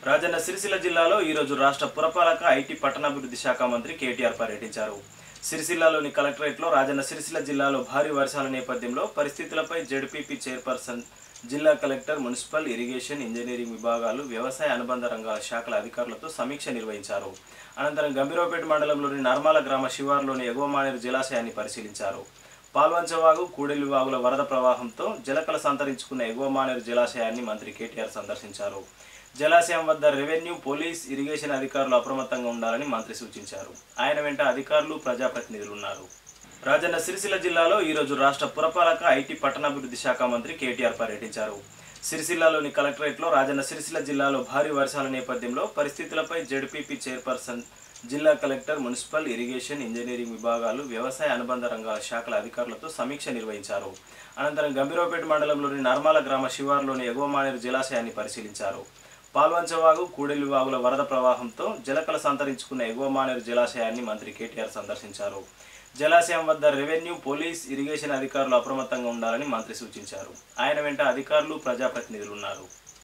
రాజన్న సిరిసిల్ల జిల్లాలో ఈరోజు రాష్ట్ర పురపాలక ఐటీ పట్టణాభివృద్ధి శాఖ మంత్రి కేటీఆర్ పర్యటించారు సిరిసిల్లాలోని కలెక్టరేట్లో రాజన్న సిరిసిల్ల జిల్లాలో భారీ వర్షాల నేపథ్యంలో పరిస్థితులపై జెడ్పీపీ చైర్పర్సన్ జిల్లా కలెక్టర్ మున్సిపల్ ఇరిగేషన్ ఇంజనీరింగ్ విభాగాలు వ్యవసాయ అనుబంధ రంగాల శాఖల అధికారులతో సమీక్ష నిర్వహించారు అనంతరం గంభీరావుపేట మండలంలోని నర్మాల గ్రామ శివారులోని ఎగువమానేరు జలాశయాన్ని పరిశీలించారు పాల్వంచవాగు కూడెలి వాగుల వరద ప్రవాహంతో జలకల సంతరించుకున్న ఎగువ మానేరు జలాశయాన్ని మంత్రి కేటీఆర్ సందర్శించారు జలాశయం వద్ద రెవెన్యూ పోలీస్ ఇరిగేషన్ అధికారులు అప్రమత్తంగా ఉండాలని మంత్రి సూచించారు ఆయన వెంట అధికారులు ప్రజాప్రతినిధులు ఉన్నారు రాజన్న సిరిసిల్ల జిల్లాలో ఈరోజు రాష్ట్ర పురపాలక ఐటీ పట్టణాభివృద్ధి శాఖ మంత్రి కేటీఆర్ పర్యటించారు సిరిసిల్లాలోని కలెక్టరేట్లో రాజన్న సిరిసిల్ల జిల్లాలో భారీ వర్షాల నేపథ్యంలో పరిస్థితులపై జెడ్పీపీ చైర్పర్సన్ జిల్లా కలెక్టర్ మున్సిపల్ ఇరిగేషన్ ఇంజనీరింగ్ విభాగాలు వ్యవసాయ అనుబంధ రంగాల శాఖల అధికారులతో సమీక్ష నిర్వహించారు అనంతరం గంభీరావుపేట మండలంలోని నర్మాల గ్రామ శివారులోని ఎగువమానేరు జలాశయాన్ని పరిశీలించారు పాల్వంచవాగు కూడెలి వాగుల వరద ప్రవాహంతో జలకల సంతరించుకున్న ఎగువ మానేరు జలాశయాన్ని మంత్రి కేటీఆర్ సందర్శించారు జలాశయం వద్ద రెవెన్యూ పోలీస్ ఇరిగేషన్ అధికారులు అప్రమత్తంగా ఉండాలని మంత్రి సూచించారు ఆయన వెంట అధికారులు ప్రజాప్రతినిధులు ఉన్నారు